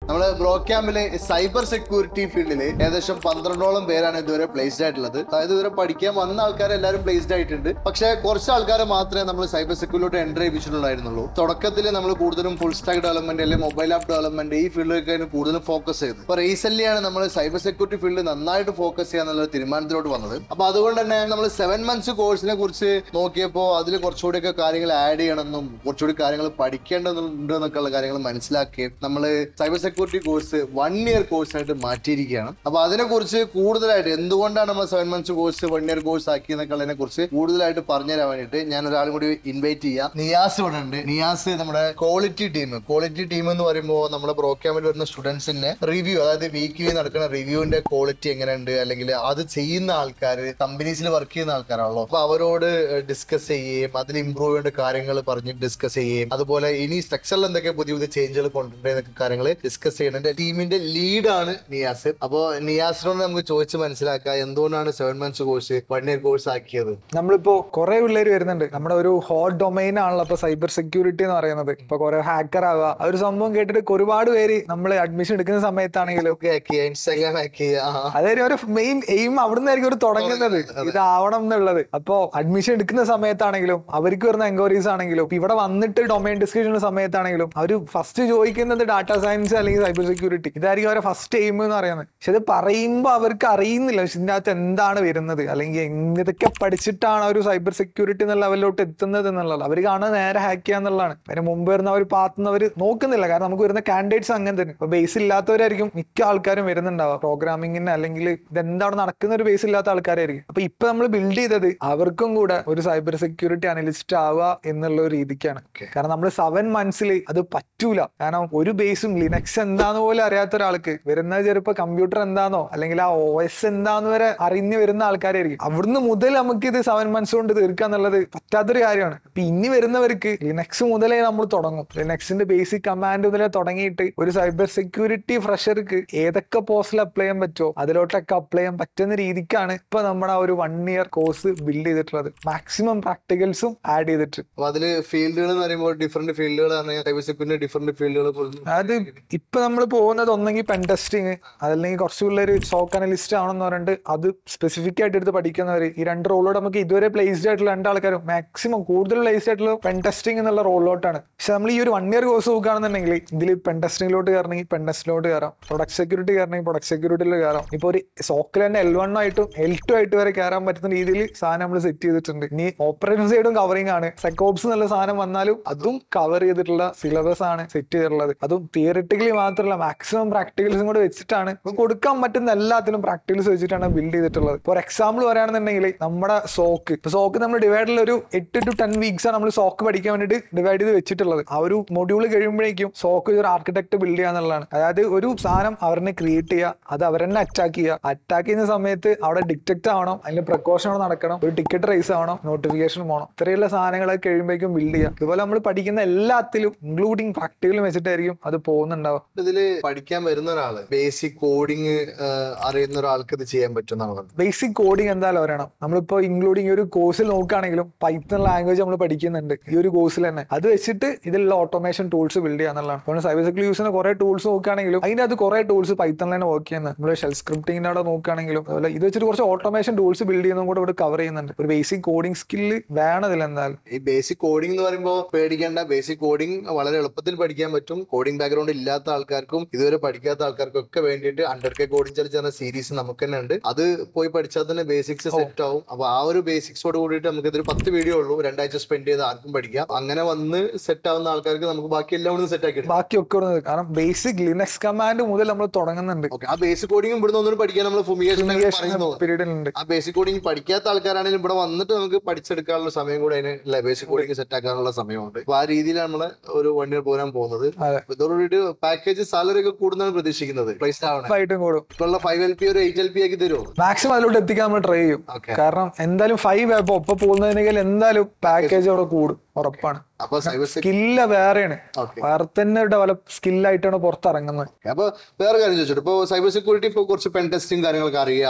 നമ്മള് bro ക്യാമ്പില് cyber security ഫീൽഡിൽ ഏകദേശം പന്ത്രണ്ടോളം പേരാണ് ഇതുവരെ പ്ലേസ്ഡ് ആയിട്ടുള്ളത് അതായത് ഇതുവരെ പഠിക്കാൻ വന്ന ആൾക്കാർ എല്ലാവരും പ്ലേസ്ഡ് ആയിട്ടുണ്ട് പക്ഷേ കുറച്ച് ആൾക്കാരെ മാത്രമേ നമ്മൾ സൈബർ സെക്യൂരിറ്റി എൻ്റർ ചെയ്യിപ്പിച്ചിട്ടുണ്ടായിരുന്നുള്ളൂ തുടക്കത്തിൽ നമ്മൾ കൂടുതലും ഫുൾ സ്റ്റാക്ക് ഡെവലപ്മെന്റ് അല്ലെങ്കിൽ മൊബൈൽ ആപ്പ് ഡെവലപ്മെന്റ് ഈ ഫീൽഡിലൊക്കെ കൂടുതലും ഫോക്കസ് ചെയ്തത് അപ്പൊ റീസെന്റ് ആണ് നമ്മൾ സൈബർ സെക്യൂരിറ്റി ഫീൽഡിൽ നന്നായിട്ട് ഫോക്കസ് ചെയ്യാന്നുള്ള തീരുമാനത്തിലോട്ട് വന്നത് അപ്പൊ അതുകൊണ്ട് തന്നെ നമ്മൾ സെവൻ മന്ത്സ് കോഴ്സിനെ കുറിച്ച് നോക്കിയപ്പോൾ അതിൽ കുറച്ചുകൂടിയൊക്കെ കാര്യങ്ങൾ ആഡ് ചെയ്യണമെന്നും കുറച്ചുകൂടി കാര്യങ്ങൾ പഠിക്കേണ്ടതുണ്ട് എന്നൊക്കെയുള്ള കാര്യങ്ങൾ മനസ്സിലാക്കി നമ്മൾ cyber security course one year course ആയിട്ട് മാറ്റിയിരിക്കുകയാണ് അപ്പൊ അതിനെക്കുറിച്ച് കൂടുതലായിട്ട് എന്തുകൊണ്ടാണ് നമ്മൾ seven months course one year course ആക്കിയെന്നൊക്കെ കുറിച്ച് കൂടുതലായിട്ട് പറഞ്ഞുതരാൻ വേണ്ടിയിട്ട് ഞാൻ ഒരാളും കൂടി ഇൻവൈറ്റ് ചെയ്യാം നിയാസ് ഇവിടെ ഉണ്ട് നിയാസ് നമ്മുടെ ക്വാളിറ്റി ടീം ക്വാളിറ്റി ടീം എന്ന് പറയുമ്പോൾ നമ്മുടെ പ്രോഗ്രാമിൽ വരുന്ന സ്റ്റുഡൻസിന്റെ റിവ്യൂ അതായത് വീക്കിലി നടക്കുന്ന റിവ്യൂവിന്റെ ക്വാളിറ്റി എങ്ങനെയുണ്ട് അല്ലെങ്കിൽ അത് ചെയ്യുന്ന ആൾക്കാർ കമ്പനീസിൽ വർക്ക് ചെയ്യുന്ന ആൾക്കാരാണല്ലോ അപ്പൊ അവരോട് ഡിസ്കസ് ചെയ്യുകയും അതിൽ ഇമ്പ്രൂവ് ചെയ്യേണ്ട കാര്യങ്ങൾ പറഞ്ഞ് ഡിസ്കസ് ചെയ്യുകയും അതുപോലെ ഇനി സ്ട്രക്ചറിൽ എന്തൊക്കെ പുതിയ പുതിയ ചേഞ്ചുകൾ കൊണ്ടുവരുന്നതൊക്കെ കാര്യങ്ങൾ ഡിസ്കസ് ചെയ്യുന്നുണ്ട് ടീമിന്റെ ലീഡാണ് നിയാസ് അപ്പോൾ നിയാസിനോട് നമുക്ക് ചോദിച്ച് മനസ്സിലാക്കാം എന്തുകൊണ്ടാണ് seven months course one year course ആക്കിയത് നമ്മളിപ്പോ കുറെ പിള്ളേര് വരുന്നുണ്ട് നമ്മുടെ ഒരു ഹോട്ട് ഡൊമൈൻ ആണല്ലോ ഇപ്പൊ സൈബർ സെക്യൂരിറ്റി എന്ന് പറയുന്നത് ഇപ്പൊ കുറെ ഹാക്കർ ആവുക ആ ഒരു സംഭവം കേട്ടിട്ട് ഒരുപാട് പേര് നമ്മൾ അഡ്മിഷൻ എടുക്കുന്ന സമയത്താണെങ്കിലും ഒക്കെ ഹാക്ക് ചെയ്യുക ഇൻസ്റ്റാഗ്രാം ഹാക്ക് ചെയ്യുക അതായത് ഒരു മെയിൻ എയിം അവിടുന്ന് ആയിരിക്കും ഒരു തുടങ്ങുന്നത് ഇതാവണം എന്നുള്ളത് അപ്പോ അഡ്മിഷൻ എടുക്കുന്ന സമയത്താണെങ്കിലും അവർക്ക് വരുന്ന എൻക്വയറീസ് ആണെങ്കിലും ഇപ്പൊ ഇവിടെ വന്നിട്ട് ഡൊമൈൻ ഡിസ്കഷനുള്ള സമയത്താണെങ്കിലും അവർ ഫസ്റ്റ് ചോദിക്കുന്നത് ഡാറ്റാ സയൻസ് അല്ലെങ്കിൽ സൈബർ സെക്യൂരിറ്റി ഇതായിരിക്കും അവരെ ഫസ്റ്റ് എയിം എന്ന് പറയുന്നത് പക്ഷെ ഇത് പറയുമ്പോൾ അവർക്ക് അറിയുന്നില്ല പക്ഷെ ഇതിന്റെ അകത്ത് എന്താണ് വരുന്നത് അല്ലെങ്കിൽ എന്തൊക്കെ പഠിച്ചിട്ടാണ് ഒരു സൈബർ സെക്യൂരിറ്റി എന്ന ലെവലിലോട്ട് എത്തുന്നത് എന്നുള്ളത് അവർ കാണുന്നത് നേരെ ഹാക്ക് ചെയ്യാന്നുള്ളതാണ് അതിന് മുമ്പ് വരുന്ന ഒരു പാത്തുനിന്ന് അവർ നോക്കുന്നില്ല കാരണം നമുക്ക് വരുന്ന കാൻഡിഡേറ്റ്സ് അങ്ങനെ തന്നെ ഇപ്പൊ ബേസ് ഇല്ലാത്തവരായിരിക്കും മിക്ക ആൾക്കാരും വരുന്നുണ്ടാവുക പ്രോഗ്രാമിങ്ങിന് അല്ലെങ്കിൽ ഇതെന്താണ് നടക്കുന്ന ഒരു ബേസ് ഇല്ലാത്ത ആൾക്കാരായിരിക്കും അപ്പൊ ഇപ്പൊ നമ്മൾ ബിൽഡ് ചെയ്തത് അവർക്കും കൂടെ ഒരു സൈബർ സെക്യൂരിറ്റി അനലിസ്റ്റ് ആവുക എന്നുള്ള ഒരു രീതിക്കാണ് കാരണം നമ്മൾ സെവൻ മന്ത്സിൽ അത് പറ്റൂല കാരണം ഒരു ബേസും ലിനക്സ് എന്താന്ന് പോലും അറിയാത്ത ഒരാൾക്ക് വരുന്നത് ചിലപ്പോ കമ്പ്യൂട്ടർ എന്താണോ അല്ലെങ്കിൽ ആ ഒ എസ് എന്താന്ന് വരെ അറിഞ്ഞു വരുന്ന ആൾക്കാരായിരിക്കും അവിടുന്ന് മുതൽ നമുക്ക് ഇത് സെവൻ മന്ത്സ് കൊണ്ട് തീർക്കുക എന്നുള്ളത് പറ്റാത്തൊരു കാര്യമാണ് അപ്പൊ ഇനി വരുന്നവർക്ക് ലിനക്സ് മുതലേ നമ്മൾ തുടങ്ങും ലിനക്സിന്റെ ബേസിക് കമാൻഡ് മുതലേ തുടങ്ങിയിട്ട് ഒരു സൈബർ സെക്യൂരിറ്റി ഫ്രഷർക്ക് ഏതൊക്കെ പോസ്റ്റിൽ അപ്ലൈ ചെയ്യാൻ പറ്റുമോ അതിലോട്ടൊക്കെ അപ്ലൈ ചെയ്യാൻ പറ്റുന്ന രീതിക്കാണ് ഇപ്പൊ നമ്മുടെ ആ ഒരു വൺ ഇയർ കോഴ്സ് ബിൽഡ് ചെയ്തിട്ടുള്ളത് മാക്സിമം പ്രാക്ടിക്കൽസും ആഡ് ചെയ്തിട്ട് അപ്പൊ അതില് ഫീൽഡുകൾ എന്ന് പറയുമ്പോൾ ഡിഫറെന്റ് ഫീൽഡുകളാണ് സൈബർ സെക്യൂരിറ്റി ഡിഫറെന്റ് ഫീൽഡുകൾ അത് ഇപ്പൊ നമ്മൾ പോകുന്നത് ഒന്നെങ്കിൽ പെൻ ടെസ്റ്റിങ് അതല്ലെങ്കിൽ കുറച്ച് പിള്ളേർ സോക്ക് അനലിസ്റ്റ് ആണെന്ന് പറഞ്ഞിട്ട് അത് സ്പെസിഫിക് ആയിട്ട് എടുത്ത് പഠിക്കുന്നവർ ഈ രണ്ട് റോളോട് നമുക്ക് ഇതുവരെ പ്ലേസ്ഡ് ആയിട്ടുള്ള രണ്ടാൾക്കാരും മാക്സിമം കൂടുതൽ പ്ലേസ്ഡ് ആയിട്ടുള്ള പെൻ ടെസ്റ്റിംഗ് എന്നുള്ള റോളിലോട്ടാണ് പക്ഷെ നമ്മൾ ഈ ഒരു വൺ ഇയർ കോഴ്സ് നോക്കുകയാണെന്നുണ്ടെങ്കിൽ ഇതിൽ പെൻ ടെസ്റ്റിംഗിലോട്ട് കയറണമെങ്കിൽ പെൻ ടെസ്റ്റിലോട്ട് കയറാം പ്രൊഡക്റ്റ് സെക്യൂരിറ്റി കയറണമെങ്കിൽ പ്രൊഡക്റ്റ് സെക്യൂരിറ്റിയിൽ കയറാം ഇപ്പൊ ഒരു സോക്കിൽ തന്നെ എൽ വൺ ആയിട്ടും എൽ ടു ആയിട്ട് വരെ കയറാൻ പറ്റുന്ന രീതിയിൽ സാധനം നമ്മൾ സെറ്റ് ചെയ്തിട്ടുണ്ട് ഇനി ഓപ്പറേഷൻ സൈഡും കവറിംഗ് ആണ് സെക്കോപ്സ് എന്നുള്ള സാധനം വന്നാലും അതും കവർ ചെയ്തിട്ടുള്ള സിലബസ് ആണ് സെറ്റ് ചെയ്തിട്ടുള്ളത് അതും തിയറിറ്റിക്കലി മാത്രമല്ല മാക്സിമം പ്രാക്ടിക്കൽസും കൂടെ വെച്ചിട്ടാണ് ഇപ്പൊ കൊടുക്കാൻ പറ്റുന്ന എല്ലാത്തിലും പ്രാക്ടിക്കൽസ് വെച്ചിട്ടാണ് ബിൽഡ് ചെയ്തിട്ടുള്ളത് ഫോർ എക്സാമ്പിൾ പറയുകയാണെന്നുണ്ടെങ്കിൽ നമ്മുടെ സോക്ക് ഇപ്പൊ സോക്ക് നമ്മൾ ഡിവൈഡിൽ ഒരു എട്ട് ടു ടെൻ വീക്സ് ആണ് നമ്മൾ സോക്ക് പഠിക്കാൻ വേണ്ടിയിട്ട് ഡിവൈഡ് ചെയ്ത് വെച്ചിട്ടുള്ളത് ആ ഒരു മൊഡ്യൂൾ കഴിയുമ്പോഴേക്കും സോക്ക് ഒരു ആർക്കിടെക്ട് ബിൽഡ് ചെയ്യുക എന്നുള്ളതാണ് അതായത് ഒരു സാധനം അവരെ ക്രിയേറ്റ് ചെയ്യുക അത് അവരെന്നെ അറ്റാക്ക് ചെയ്യുക അറ്റാക്ക് ചെയ്യുന്ന സമയത്ത് അവിടെ ഡിറ്റക്ട് ആവണം അതിന്റെ പ്രിക്കോഷൻ നടക്കണം ഒരു ടിക്കറ്റ് റേസ് ആവണം നോട്ടിഫിക്കേഷൻ പോകണം ഇത്രയുള്ള സാധനങ്ങളൊക്കെ കഴിയുമ്പോഴേക്കും ബിൽഡ് ചെയ്യുക ഇതുപോലെ നമ്മൾ പഠിക്കുന്ന എല്ലാത്തിലും ഇൻക്ലൂഡിങ് പ്രാക്ടിക്കലും വെച്ചിട്ടായിരിക്കും അത് പോകുന്നുണ്ടാവുക ഇതില് പഠിക്കാൻ വരുന്ന ഒരാള് ബേസിക് കോഡിങ് അറിയുന്ന ഒരാൾക്ക് ഇത് ചെയ്യാൻ പറ്റുന്നതാണ് ബേസിക് കോഡിംഗ് എന്തായാലും അറിയണം നമ്മളിപ്പോ ഇൻക്ലൂഡിങ് ഒരു കോഴ്സിൽ നോക്കുകയാണെങ്കിലും പൈത്തൺ ലാംഗ്വേജ് നമ്മൾ പഠിക്കുന്നുണ്ട് ഈ ഒരു കോഴ്സിൽ തന്നെ അത് വെച്ചിട്ട് ഇതിലുള്ള ഓട്ടോമേഷൻ ടൂൾസ് ബിൽഡ് ചെയ്യാന്നുള്ളതാണ് അപ്പോൾ സൈബർ സെക്യൂരിറ്റി യൂസ് ചെയ്യുന്ന കുറെ ടൂൾസ് നോക്കുകയാണെങ്കിലും അതിന്റെ അത് കുറെ ടൂൾസ് പൈത്തൺ തന്നെ വർക്ക് ചെയ്യുന്നത് നമ്മൾ ഷെൽ സ്ക്രിപ്റ്റിംഗിന്റെ അവിടെ നോക്കുകയാണെങ്കിലും അതുപോലെ ഇത് വെച്ചിട്ട് കുറച്ച് ഓട്ടോമേഷൻ ടൂൾസ് ബിൽഡ് ചെയ്യുന്നതും കൂടെ ഇവിടെ കവർ ചെയ്യുന്നുണ്ട് ഒരു ബേസിക് കോഡിംഗ് സ്കില്ല് വേണം ഇതിൽ എന്തായാലും ഈ ബേസിക് കോഡിംഗ് എന്ന് പറയുമ്പോൾ പേടിക്കേണ്ട ബേസിക് കോഡിംഗ് വളരെ എളുപ്പത്തിൽ പഠിക്കാൻ പറ്റും കോഡിംഗ് ബാക്ക്ഗ്രൗണ്ട് ഇല്ലാത്ത ആൾക്കാർക്കും ഇതുവരെ പഠിക്കാത്ത ആൾക്കാർക്കും ഒക്കെ വേണ്ടിയിട്ട് ഹൺഡ്രഡ് കെ കോഡിംഗ് ചലഞ്ച് എന്ന സീരീസ് നമുക്ക് തന്നെ ഉണ്ട് അത് പോയി പഠിച്ചാൽ തന്നെ ബേസിക്സ് സെറ്റ് ആവും അപ്പൊ ആ ഒരു ബേസിക്സോട് കൂടിയിട്ട് നമുക്ക് ഇതൊരു പത്ത് വീഡിയോ ഉള്ളൂ രണ്ടാഴ്ച സ്പെൻഡ് ചെയ്ത് ആർക്കും പഠിക്കാം അങ്ങനെ വന്ന് സെറ്റ് ആവുന്ന ആൾക്കാർക്ക് നമുക്ക് ബാക്കി എല്ലാം ഒന്ന് സെറ്റ് ആക്കി എടുക്കാം ബാക്കിയൊക്കെ ഇവിടെ കാരണം ബേസിക് ലിനക്സ് കമാൻഡ് മുതൽ നമ്മൾ തുടങ്ങുന്നുണ്ട് ഓക്കെ ആ ബേസിക് കോഡിംഗ് ഇവിടുന്ന് ഒന്നും പഠിക്കാൻ നമ്മൾ ഫുമിയേഷൻ പറയുന്നു പീരീഡിലുണ്ട് ആ ബേസിക് കോഡിംഗ് പഠിക്കാത്ത ആൾക്കാരാണെങ്കിലും ഇവിടെ വന്നിട്ട് നമുക്ക് പഠിച്ചെടുക്കാനുള്ള സമയം കൂടെ അതിന് ബേസിക് കോഡിംഗ് സെറ്റ് ആക്കാനുള്ള സമയമുണ്ട് അപ്പൊ ആ രീതിയിലാണ് നമ്മള് ഒരു വൺ ഇയർ പോകാൻ പോകുന്നത് അതെ. അപ്പൊ ഇതോടുകൂടി പാക്കേജ് സാലറി ഒക്കെ കൂടുതലാണ് പ്രതീക്ഷിക്കുന്നത് പ്രൈസ് ആവണേ ഉറപ്പായിട്ടും കൂടും ഇപ്പൊ ഫൈവ് എൽ പി ഒരു എയ്റ്റ് എൽ പി ആക്കി തരുമോ മാക്സിമം അതിലോട്ട് എത്തിക്കാൻ നമ്മൾ ട്രൈ ചെയ്യും ഓക്കെ കാരണം എന്തായാലും ഫൈവ് ആപ്പ് ഒപ്പം പോകുന്നതിനേക്കാൾ എന്തായാലും പാക്കേജ് അവിടെ കൂടും ഉറപ്പാണ് അപ്പൊ സൈബർ സെക്യൂരിറ്റി സ്കില്ല വേറെയാണ് ഓക്കെ വേറെ തന്നെ ഡെവലപ്പ് സ്കില്ലായിട്ടാണ് പുറത്തിറങ്ങുന്നത് അപ്പൊ വേറെ കാര്യം ചോദിച്ചോട്ടെ ഇപ്പൊ സൈബർ സെക്യൂരിറ്റി ഇപ്പൊ കുറച്ച് പെൻ ടെസ്റ്റിംഗ് കാര്യങ്ങളൊക്കെ അറിയാം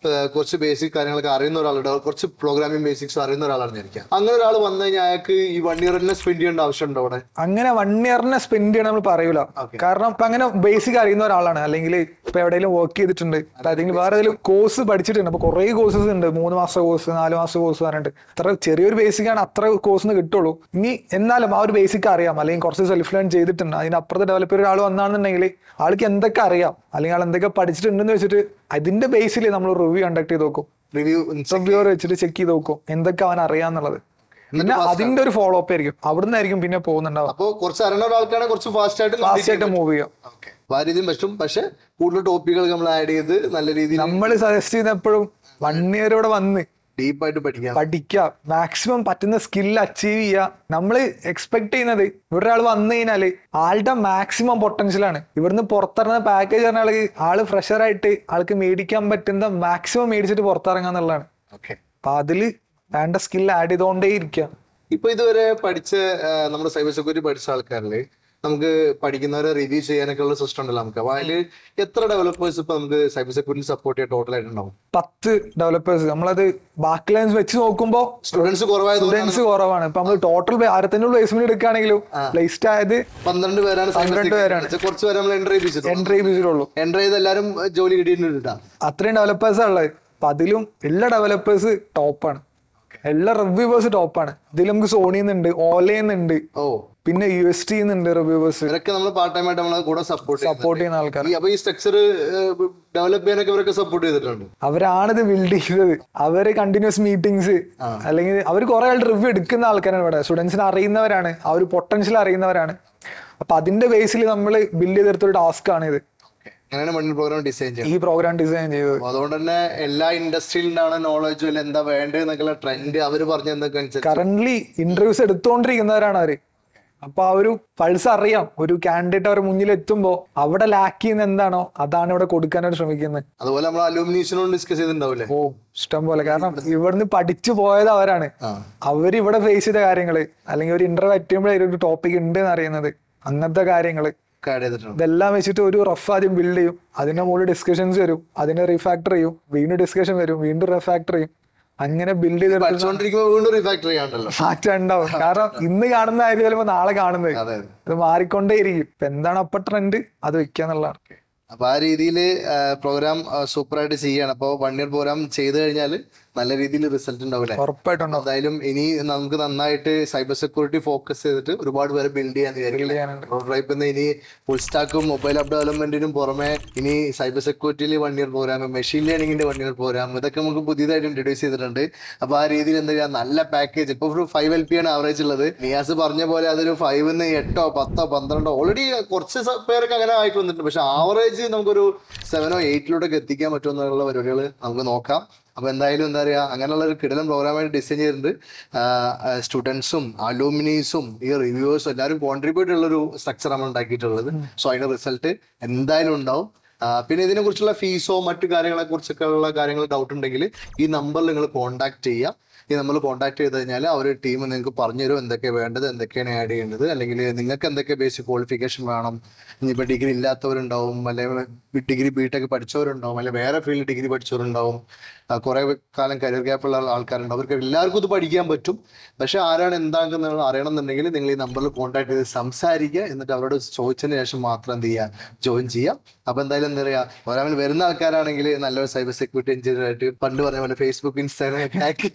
ഏഹ്, കുറച്ച് ബേസിക് കാര്യങ്ങളൊക്കെ അറിയുന്ന ഒരാളുടെ കുറച്ച് പ്രോഗ്രാമിംഗ് ബേസിക്സ് അറിയുന്ന ഒരാളാണ് വിചാരിക്കുക അങ്ങനെ ഒരാൾ വന്നു കഴിഞ്ഞാൽ അയാൾക്ക് ഈ വൺ ഇയർ തന്നെ സ്പെൻഡ് ചെയ്യേണ്ട ആവശ്യമുണ്ടോ അവിടെ അങ്ങനെ വൺ ഇയറിനെ സ്പെൻഡ് ചെയ്യണം നമ്മൾ പറയൂല Okay. കാരണം ഇപ്പൊ അങ്ങനെ ബേസിക് അറിയുന്ന ഒരാളാണ് അല്ലെങ്കിൽ ഇപ്പൊ എവിടെയെങ്കിലും വർക്ക് ചെയ്തിട്ടുണ്ട് അല്ലെങ്കിൽ വേറെ ഏതെങ്കിലും കോഴ്സ് പഠിച്ചിട്ടുണ്ട് അപ്പൊ കുറെ കോഴ്സസ് ഉണ്ട് മൂന്ന് മാസത്തെ കോഴ്സ് നാല് മാസത്തെ കോഴ്സ് പറഞ്ഞിട്ട് അത്ര ചെറിയൊരു ബേസിക് ആണ് അത്ര കോഴ്സ് കിട്ടുള്ളൂ ഇനി എന്നാലും ആ ഒരു ബേസിക് അറിയാം അല്ലെങ്കിൽ കുറച്ച് സെൽഫ് ലേൺ ചെയ്തിട്ടുണ്ട് അതിനപ്പുറത്ത് ഡെവലപ്പ് ചെയ്ത ഒരാൾ വന്നാണെന്നുണ്ടെങ്കിൽ ആൾക്ക് എന്തൊക്കെ അറിയാം അല്ലെങ്കിൽ ആൾ എന്തൊക്കെ പഠിച്ചിട്ടുണ്ടെന്ന് വെച്ചിട്ട് അതിന്റെ ബേസിൽ നമ്മൾ റിവ്യൂ കണ്ടക്ട് ചെയ്ത് നോക്കും റിവ്യൂ റിവ്യൂർ വെച്ചിട്ട് ചെക്ക് ചെയ്ത് നോക്കും എന്തൊക്കെ അവൻ അറിയാന്നുള്ളത് പിന്നെ അതിന്റെ ഒരു ഫോളോ അപ്പ് ആയിരിക്കും അവിടുന്ന് ആയിരിക്കും പിന്നെ പോകുന്നുണ്ടാവുക അപ്പോൾ കുറച്ച് അറിയുന്ന ഒരാൾക്കാണെങ്കിൽ കുറച്ച് ഫാസ്റ്റ് ആയിട്ട് ഫാസ്റ്റ് ആയിട്ട് മൂവ് ചെയ്യാം ഓക്കെ ആ രീതിയും പറ്റും പക്ഷെ കൂടുതൽ ടോപ്പിക്കുകൾ നമ്മൾ ആഡ് ചെയ്ത് നല്ല രീതിയിൽ നമ്മൾ സജസ്റ്റ് ചെയ്യുന്ന എപ്പോഴും വൺ ഇയർ ഇവിടെ വന്ന് ഡീപ്പായിട്ട് പഠിക്കാം പഠിക്കുക മാക്സിമം പറ്റുന്ന സ്കിൽ അച്ചീവ് ചെയ്യുക നമ്മൾ എക്സ്പെക്ട് ചെയ്യുന്നത് ഇവിടെ ഒരാൾ വന്നു കഴിഞ്ഞാല് ആളുടെ മാക്സിമം പൊട്ടൻഷ്യൽ ആണ് ഇവിടുന്ന് പുറത്തിറങ്ങുന്ന പാക്കേജ് പറഞ്ഞ ആൾക്ക് ആള് ഫ്രഷർ ആയിട്ട് ആൾക്ക് മേടിക്കാൻ പറ്റുന്ന മാക്സിമം മേടിച്ചിട്ട് പുറത്തിറങ്ങുക എന്നുള്ളതാണ് ഓക്കെ അപ്പൊ അതില് വേണ്ട സ്കിൽ ആഡ് ചെയ്തുകൊണ്ടേ ഇരിക്കുക ഇപ്പൊ ഇതുവരെ പഠിച്ച ആ, നമ്മുടെ സൈബർ സെക്യൂരിറ്റി പഠിച്ച ആൾക്കാരില് നമുക്ക് പഠിക്കുന്നവരെ റിവ്യൂ ചെയ്യാനൊക്കെ ഉള്ള സിസ്റ്റം ഉണ്ടല്ലോ നമുക്ക് അപ്പൊ അതില് എത്ര ഡെവലപ്പേഴ്സ് ഇപ്പൊ നമുക്ക് സൈബർ സെക്യൂരിറ്റി സപ്പോർട്ട് ചെയ്യാൻ ടോട്ടൽ ആയിട്ടുണ്ടാവും പത്ത് ഡെവലപ്പേഴ്സ് നമ്മളത് ബാക്ക് ലൈൻസ് വെച്ച് നോക്കുമ്പോൾ സ്റ്റുഡൻസ് കുറവായത് സ്റ്റുഡൻസ് കുറവാണ് ഇപ്പൊ നമ്മൾ ടോട്ടൽ ആയിരത്തഞ്ഞൂറ് പ്ലേസ്മെന്റ് എടുക്കുകയാണെങ്കിലും പ്ലേസ്ഡ് ആയത് പന്ത്രണ്ട് പേരാണ് cyber പന്ത്രണ്ട് security പേരാണ്. പഠിച്ചത്. കുറച്ച് പേര് നമ്മൾ എൻട്രി ചെയ്യിപ്പിച്ചത് എൻട്രി ചെയ്തിട്ടുള്ളൂ എൻട്രി ചെയ്ത് എല്ലാവരും ജോലി കിട്ടിയിട്ടുണ്ട് അത്രയും ഡെവലപ്പേഴ്സ് ഉള്ളത് അപ്പൊ അതിലും എല്ലാ ഡെവലപ്പേഴ്സ് ടോപ്പാണ് എല്ലാ റിവ്യൂവേഴ്സ് ടോപ്പാണ് ഇതിൽ നമുക്ക് സോണിന്നുണ്ട് ഓലയുന്നുണ്ട് ഓ പിന്നെ യു എസ് ടി ഉണ്ട് റിവ്യൂവേഴ്സ് ഇവരൊക്കെ നമ്മൾ പാർട്ട് ടൈം ആയിട്ട് നമ്മളെ കൂടെ സപ്പോർട്ട് സപ്പോർട്ട് ചെയ്യുന്ന ആൾക്കാർ അപ്പൊ ഈ സ്ട്രക്ചർ ഡെവലപ്പ് ചെയ്യാനൊക്കെ ഇവരൊക്കെ സപ്പോർട്ട് ചെയ്തിട്ടുണ്ട് അവരാണിത് ബിൽഡ് ചെയ്തത് അവര് കണ്ടിന്യൂസ് മീറ്റിംഗ്സ് അല്ലെങ്കിൽ അവർ കുറെ ആൾ റിവ്യൂ എടുക്കുന്ന ആൾക്കാരാണ് ഇവിടെ സ്റ്റുഡൻസിനെ അറിയുന്നവരാണ് ആ ഒരു പൊട്ടൻഷ്യൽ അറിയുന്നവരാണ് അപ്പൊ അതിന്റെ ബേസിൽ നമ്മൾ ബിൽഡ് ചെയ്തെടുത്തൊരു ടാസ്ക് ആണ് ഇത് അങ്ങനെയാണ് മണ്ണിൽ പ്രോഗ്രാം ഡിസൈൻ ചെയ്യുന്നത് ഈ പ്രോഗ്രാം ഡിസൈൻ ചെയ്തത് അപ്പൊ അതുകൊണ്ട് തന്നെ എല്ലാ ഇൻഡസ്ട്രിയിൽ നിന്നാണ് നോളജും അല്ല എന്താ വേണ്ടത് എന്നൊക്കെയുള്ള ട്രെൻഡ് അവർ പറഞ്ഞ എന്തൊക്കെ അനുസരിച്ച് കറന്റ് ഇന്റർവ്യൂസ് എടുത്തുകൊണ്ടിരിക്കുന്നവരാണ് അവര് അപ്പൊ ആ ഒരു പൾസ് അറിയാം ഒരു കാൻഡിഡേറ്റ് അവർ മുന്നിൽ എത്തുമ്പോ അവിടെ ലാക്ക് ചെയ്യുന്ന എന്താണോ അതാണ് ഇവിടെ കൊടുക്കാനായിട്ട് ശ്രമിക്കുന്നത് അതുപോലെ നമ്മൾ അലൂമിനീഷനോട് ഡിസ്കസ് ചെയ്തിട്ടുണ്ടാവില്ലേ ഓ ഇഷ്ടം പോലെ കാരണം ഇവിടുന്ന് പഠിച്ചു പോയത് അവരാണ് ആ അവര് ഇവിടെ ഫേസ് ചെയ്ത കാര്യങ്ങള് അല്ലെങ്കിൽ ഒരു ഇന്റർവ്യൂ അറ്റുമ്പോഴേ ഒരു ടോപ്പിക് ഉണ്ട് എന്ന് അറിയുന്നത് അങ്ങനത്തെ കാര്യങ്ങള് ആഡ് ചെയ്തിട്ടുണ്ട് ഇതെല്ലാം വെച്ചിട്ട് ഒരു റഫ് ആദ്യം ബിൽഡ് ചെയ്യും അതിന്റെ മുകളിൽ ഡിസ്കഷൻസ് വരും അതിനെ റീഫാക്ടർ ചെയ്യും വീണ്ടും ഡിസ്കഷൻ വരും വീണ്ടും റീഫാക്ടർ ചെയ്യും അങ്ങനെ ബിൽഡ് ചെയ്തെടുക്കുന്ന പഠിച്ചുകൊണ്ടിരിക്കുമ്പോൾ വീണ്ടും റീഫാക്ടർ ചെയ്യാണ്ടല്ലോ മാറ്റം ഉണ്ടാവും കാരണം ഇന്ന് കാണുന്ന ആയിരിക്കും ചിലപ്പോ നാളെ കാണുന്നത് അതെ ഇത് മാറിക്കൊണ്ടേയിരിക്കും ഇപ്പൊ എന്താണ് അപ്പൊ ട്രെൻഡ് അത് വെക്കുക എന്നുള്ളതാണ് അപ്പൊ ആ രീതിയിൽ പ്രോഗ്രാം സൂപ്പറായിട്ട് ചെയ്യാണ് അപ്പോൾ വൺ ഇയർ പ്രോഗ്രാം ചെയ്ത് കഴിഞ്ഞാൽ നല്ല രീതിയിൽ റിസൾട്ട് ഉണ്ടാവില്ലേ ഉറപ്പായിട്ടുണ്ടാവും എന്തായാലും ഇനി നമുക്ക് നന്നായിട്ട് സൈബർ സെക്യൂരിറ്റി ഫോക്കസ് ചെയ്തിട്ട് ഒരുപാട് പേരെ ബിൽഡ് ചെയ്യാൻ വിചാരിക്കില്ല ചെയ്യാനുണ്ട്. പ്രോട്ടോടൈപ്പ് ഇനി ഫുൾ സ്റ്റാക്കും മൊബൈൽ ആപ്പ് ഡെവലപ്മെന്റിനും പുറമെ ഇനി സൈബർ സെക്യൂരിറ്റിയിൽ വൺ ഇയർ പ്രോഗ്രാം മെഷീൻ ലേണിംഗിന്റെ വൺ ഇയർ പ്രോഗ്രാം ഇതൊക്കെ നമുക്ക് പുതിയതായിട്ട് ഇൻട്രൊഡ്യൂസ് ചെയ്തിട്ടുണ്ട് അപ്പൊ ആ രീതിയിൽ എന്താ ചെയ്യാ നല്ല പാക്കേജ് ഇപ്പൊ ഒരു ഫൈവ് എൽ പി ആണ് ആവറേജ് ഉള്ളത് നിയാസ് പറഞ്ഞ പോലെ അതൊരു ഫൈവിന്ന് എട്ടോ പത്തോ പന്ത്രണ്ടോ ഓൾറെഡി കുറച്ച് സ- പേരൊക്കെ അങ്ങനെ ആയിട്ട് വന്നിട്ടുണ്ട് പക്ഷെ ആവറേജ് നമുക്കൊരു സെവനോ എയ്റ്റിലോട്ടൊക്കെ എത്തിക്കാൻ പറ്റുമെന്നുള്ള പരിപാടികൾ നമുക്ക് നോക്കാം അപ്പൊ എന്തായാലും എന്താ പറയാ അങ്ങനെയുള്ള ഒരു കിടലൻ പ്രോഗ്രാമായിട്ട് ഡിസൈൻ ചെയ്തിട്ടുണ്ട് സ്റ്റുഡൻസും അലൂമിനീസും ഈ റിവ്യൂവേഴ്സും എല്ലാവരും കോൺട്രിബ്യൂട്ട് ഉള്ള ഒരു സ്ട്രക്ചർ നമ്മൾ ഉണ്ടാക്കിയിട്ടുള്ളത് സോ അതിന്റെ റിസൾട്ട് എന്തായാലും ഉണ്ടാവും ആ, പിന്നെ ഇതിനെ കുറിച്ചുള്ള ഫീസോ മറ്റു കാര്യങ്ങളെ കുറിച്ചൊക്കെ ഉള്ള കാര്യങ്ങൾ ഡൗട്ട് ഉണ്ടെങ്കിൽ ഈ നമ്പറിൽ നിങ്ങൾ കോൺടാക്ട് ചെയ്യാം ഈ നമ്മൾ കോൺടാക്ട് ചെയ്ത് കഴിഞ്ഞാൽ അവർ ടീം നിങ്ങൾക്ക് പറഞ്ഞു തരും എന്തൊക്കെ വേണ്ടത് എന്തൊക്കെയാണ് ആഡ് ചെയ്യേണ്ടത് അല്ലെങ്കിൽ നിങ്ങൾക്ക് എന്തൊക്കെ ബേസിക് ക്വാളിഫിക്കേഷൻ വേണം ഇനിയിപ്പോൾ ഡിഗ്രി ഇല്ലാത്തവരുണ്ടാവും അല്ലെങ്കിൽ ഡിഗ്രി ബി ടെക് പഠിച്ചവരുണ്ടാവും അല്ലെങ്കിൽ വേറെ ഫീൽഡ് ഡിഗ്രി പഠിച്ചവരുണ്ടാവും ആ, കുറെ കാലം കരിയർ ഗ്യാപ്പുള്ള ആൾക്കാരുണ്ട് അവർക്ക് എല്ലാവർക്കും ഇത് പഠിക്കാൻ പറ്റും പക്ഷെ ആരാണ് എന്താക്കുന്നത് അറിയണം എന്നുണ്ടെങ്കിൽ നിങ്ങൾ ഈ നമ്പറിൽ കോൺടാക്ട് ചെയ്ത് സംസാരിക്കുക എന്നിട്ട് അവരോട് ചോദിച്ചതിന് ശേഷം മാത്രം എന്ത് ചെയ്യുക ജോയിൻ ചെയ്യാം അപ്പൊ എന്തായാലും എന്താ പറയാ ഒരാമിൽ വരുന്ന ആൾക്കാരാണെങ്കിൽ നല്ലൊരു സൈബർ സെക്യൂരിറ്റി എഞ്ചിനീയർ ആയിട്ട് പണ്ട് പറഞ്ഞ പോലെ ഫേസ്ബുക്ക് ഇൻസ്റ്റാഗ്രാം ഒക്കെ ഹാക്ക്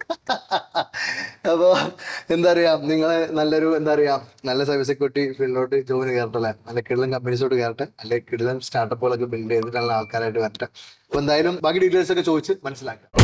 അപ്പൊ എന്താ പറയാ നിങ്ങള് നല്ലൊരു എന്താ പറയാ നല്ല സൈബർ സെക്യൂരിറ്റി ഫീൽഡിലോട്ട് ജോയിൻ കയറട്ടല്ലേ നല്ല കിടലൻ കമ്പനീസോട്ട് കയറട്ടെ അല്ലെങ്കിൽ കിടലൻ സ്റ്റാർട്ടപ്പുകളൊക്കെ ബിൽഡ് ചെയ്തിട്ടുള്ള ആൾക്കാരായിട്ട് വരട്ടെ അപ്പൊ എന്തായാലും ബാക്കി ഡീറ്റെയിൽസ് ഒക്കെ ചോദിച്ച് മനസ്സിലാക്കാം